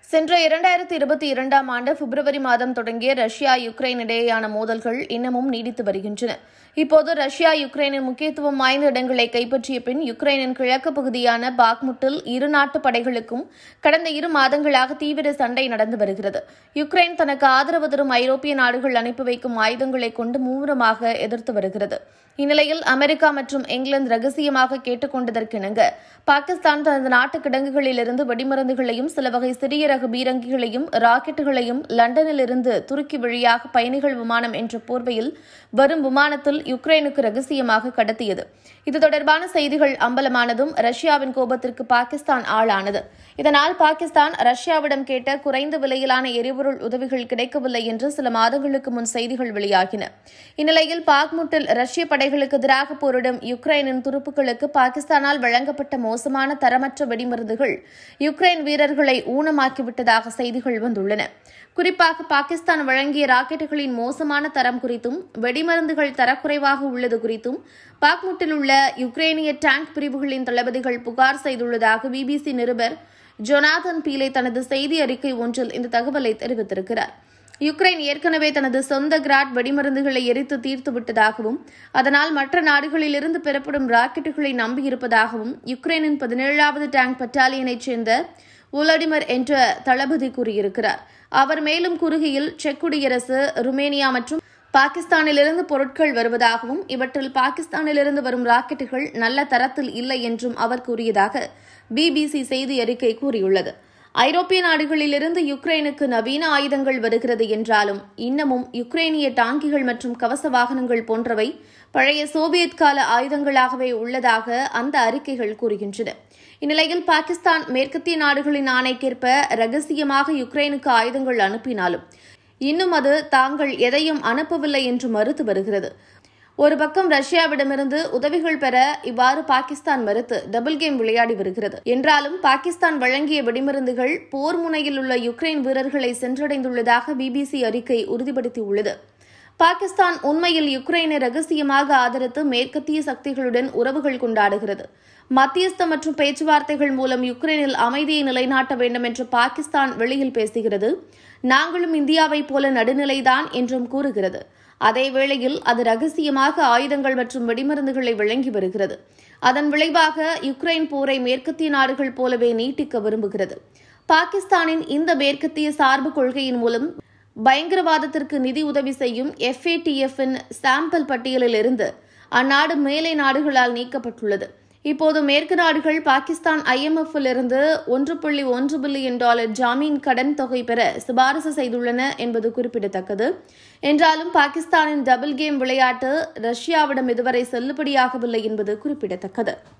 சென்ற இரண்டாயிரத்தி இருபத்தி இரண்டாம் ஆண்டு பிப்ரவரி மாதம் தொடங்கிய ரஷ்யா யுக்ரைன் இடையேயான மோதல்கள் இன்னமும் நீடித்து வருகின்றன இப்போது ரஷ்யா யுக்ரைனின் முக்கியத்துவம் வாய்ந்த இடங்களை கைப்பற்றிய பின் யுக்ரைனின் கிழக்கு பகுதியான பாக்முட்டில் இரு நாட்டு படைகளுக்கும் கடந்த இரு மாதங்களாக தீவிர சண்டை நடந்து வருகிறது யுக்ரைன் தனக்கு ஆதரவு தரும் ஐரோப்பிய நாடுகள் அனுப்பி வைக்கும் ஆயுதங்களை கொண்டு மும்முரமாக எதிர்த்து வருகிறது இந்நிலையில் அமெரிக்கா மற்றும் இங்கிலாந்து ரகசியமாக கேட்டுக் கொண்டதற்கிணங்க பாகிஸ்தான் தனது நாட்டு கிடங்குகளிலிருந்து வெடிமருந்துகளையும் சில வகை சிறிய ரக பீரங்கிகளையும் ராக்கெட்டுகளையும் லண்டனிலிருந்து துருக்கி வழியாக பயணிகள் விமானம் என்ற போர்வையில் வரும் விமானத்தில் யுக்ரைனுக்கு ரகசியமாக கடத்தியது இது தொடர்பான செய்திகள் அம்பலமானதும் ரஷ்யாவின் கோபத்திற்கு பாகிஸ்தான் ஆளானது இதனால் பாகிஸ்தான் ரஷ்யாவிடம் கேட்ட குறைந்த விலையிலான எரிபொருள் உதவிகள் கிடைக்கவில்லை என்று சில மாதங்களுக்கு முன் செய்திகள் வெளியாகின இந்நிலையில் பாக்முட்டில் ரஷ்ய படைகளுக்கு எதிராக போரிடும் யுக்ரைனின் துருப்புகளுக்கு பாகிஸ்தானால் வழங்கப்பட்ட மோசமான தரமற்ற வெடிமருந்துகள் யுக்ரைன் வீரர்களை ஊனமாக்கிவிட்டதாக செய்திகள் வந்துள்ளன குறிப்பாக பாகிஸ்தான் வழங்கிய ராக்கெட்டுகளின் மோசமான தரம் குறித்தும் வெடிமருந்துகள் தரக்குறைவாக உள்ளது குறித்தும் பாக்முட்டில் உள்ள யுக்ரைனிய டேங்க் பிரிவுகளின் தளபதிகள் புகார் செய்துள்ளதாக பிபிசி நிருபர் ஜொனாதன் பீலே தனது செய்தி அறிக்கை ஒன்றில் இந்த தகவலை தெரிவித்திருக்கிறார் யுக்ரைன் ஏற்கனவே தனது சொந்த கிராட் வெடிமருந்துகளை எரித்து தீர்த்து விட்டதாகவும் அதனால் மற்ற நாடுகளிலிருந்து பெறப்படும் ராக்கெட்டுகளை நம்பியிருப்பதாகவும் யுக்ரைனின் பதினேழாவது டேங்க் பட்டாலியனைச் சேர்ந்த உலடிமர் என்ற தளபதி கூறியிருக்கிறார் அவர் மேலும் கூறுகையில் செக் குடியரசு ருமேனியா மற்றும் பாகிஸ்தானிலிருந்து பொருட்கள் வருவதாகவும் இவற்றில் பாகிஸ்தானிலிருந்து வரும் ராக்கெட்டுகள் நல்ல தரத்தில் இல்லை என்றும் அவர் கூறியதாக பிபிசி செய்தி அறிக்கை கூறியுள்ளது ஐரோப்பிய நாடுகளிலிருந்து யுக்ரைனுக்கு நவீன ஆயுதங்கள் வருகிறது என்றாலும் இன்னமும் யுக்ரைனிய டாங்கிகள் மற்றும் கவச வாகனங்கள் போன்றவை பழைய சோவியத் கால ஆயுதங்களாகவே உள்ளதாக அந்த அறிக்கைகள் கூறுகின்றன இந்நிலையில் பாகிஸ்தான் மேற்கத்திய நாடுகளின் ஆணைக்கேற்ப ரகசியமாக யுக்ரைனுக்கு ஆயுதங்கள் அனுப்பினாலும் இன்னும் அது தாங்கள் எதையும் அனுப்பவில்லை என்று மறுத்து வருகிறது ஒரு பக்கம் ரஷ்யாவிடமிருந்து உதவிகள் பெற இவ்வாறு பாகிஸ்தான் மறுத்து டபுள் கேம் விளையாடி வருகிறது என்றாலும் பாகிஸ்தான் வழங்கிய வெடிமருந்துகள் போர் முனையில் உள்ள யுக்ரைன் வீரர்களை சென்றடைந்துள்ளதாக பிபிசி அறிக்கை உறுதிப்படுத்தியுள்ளது பாகிஸ்தான் உண்மையில் யுக்ரைனை ரகசியமாக ஆதரித்து மேற்கத்திய சக்திகளுடன் உறவுகள் கொண்டாடுகிறது மத்தியஸ்த மற்றும் பேச்சுவார்த்தைகள் மூலம் யுக்ரைனில் அமைதியை நிலைநாட்ட வேண்டும் என்று பாகிஸ்தான் வெளியில் பேசுகிறது நாங்களும் இந்தியாவைப் போல நடுநிலைதான் என்றும் கூறுகிறது அதே வேளையில் அது ரகசியமாக ஆயுதங்கள் மற்றும் வெடிமருந்துகளை வழங்கி வருகிறது அதன் விளைவாக யுக்ரைன் போரை மேற்கத்திய நாடுகள் போலவே நீட்டிக்க விரும்புகிறது பாகிஸ்தானின் இந்த மேற்கத்திய சார்பு கொள்கையின் மூலம் பயங்கரவாதத்திற்கு நிதி உதவி செய்யும் எஃப்ஏடிஎஃப்பின் சாம்பிள் பட்டியலில் இருந்து அந்நாடு மேலை நாடுகளால் நீக்கப்பட்டுள்ளது இப்போது மேற்கு நாடுகள் பாகிஸ்தான் ஐஎம்எஃப்பில் இருந்து ஒன்று புள்ளி ஒன்று பில்லியன் டாலர் ஜாமீன் கடன் தொகை பெற சிபாரசு செய்துள்ளன என்பது குறிப்பிடத்தக்கது என்றாலும் பாகிஸ்தானின் டபுள் கேம் விளையாட்டு ரஷ்யாவிடம் இதுவரை செல்லுபடியாகவில்லை என்பது குறிப்பிடத்தக்கது